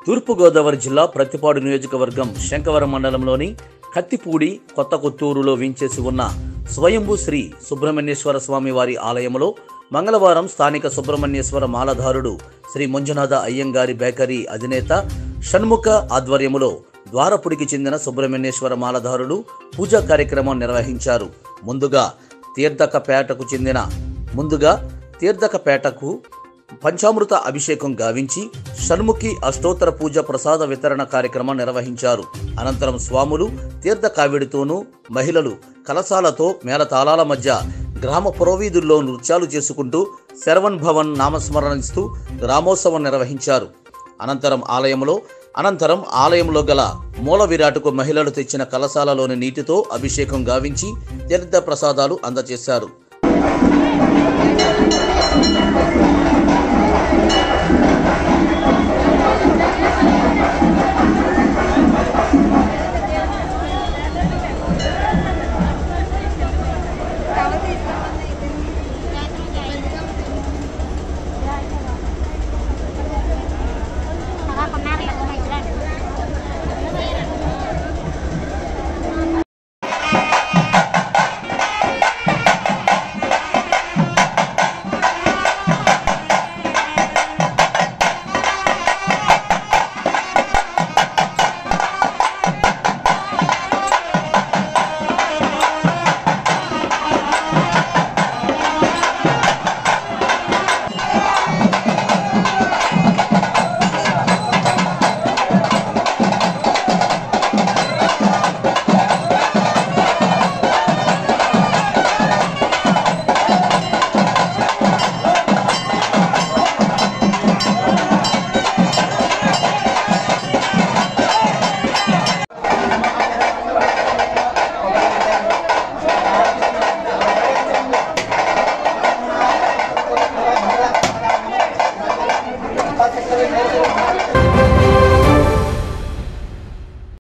తూర్పుగోదావరి జిల్లా ప్రతిపాడు నియోజకవర్గం శంకవరం మండలంలోని కత్తిపూడి కొత్త కొత్తూరులో వించేసి ఉన్న స్వయంభూ శ్రీ సుబ్రహ్మణ్యేశ్వర స్వామి వారి ఆలయంలో మంగళవారం స్థానిక సుబ్రహ్మణ్యేశ్వర మాలధారుడు శ్రీ మంజునాథ అయ్యంగారి బేకరీ అధినేత షణ్ముఖ ఆధ్వర్యములో ద్వారపుడికి చెందిన సుబ్రహ్మణ్యేశ్వర మాలధారుడు పూజా కార్యక్రమం నిర్వహించారు ముందుగా తీర్థకపేటకు చెందిన ముందుగా తీర్థకపేటకు పంచామృత అభిషేకం గావించి షణ్ముఖి అష్టోత్తర పూజ ప్రసాద వితరణ కార్యక్రమం నిర్వహించారు అనంతరం స్వాములు తీర్థ కావిడితోనూ మహిళలు కలశాలతో మేళతాళాల మధ్య గ్రామ పురవీధుల్లో నృత్యాలు చేసుకుంటూ శరవణ్ భవన్ నామస్మరణిస్తూ గ్రామోత్సవం నిర్వహించారు అనంతరం ఆలయంలో అనంతరం ఆలయంలో గల మూల విరాటుకు మహిళలు తెచ్చిన కలశాలలోని నీటితో అభిషేకం గావించి తీర్థ ప్రసాదాలు అందజేశారు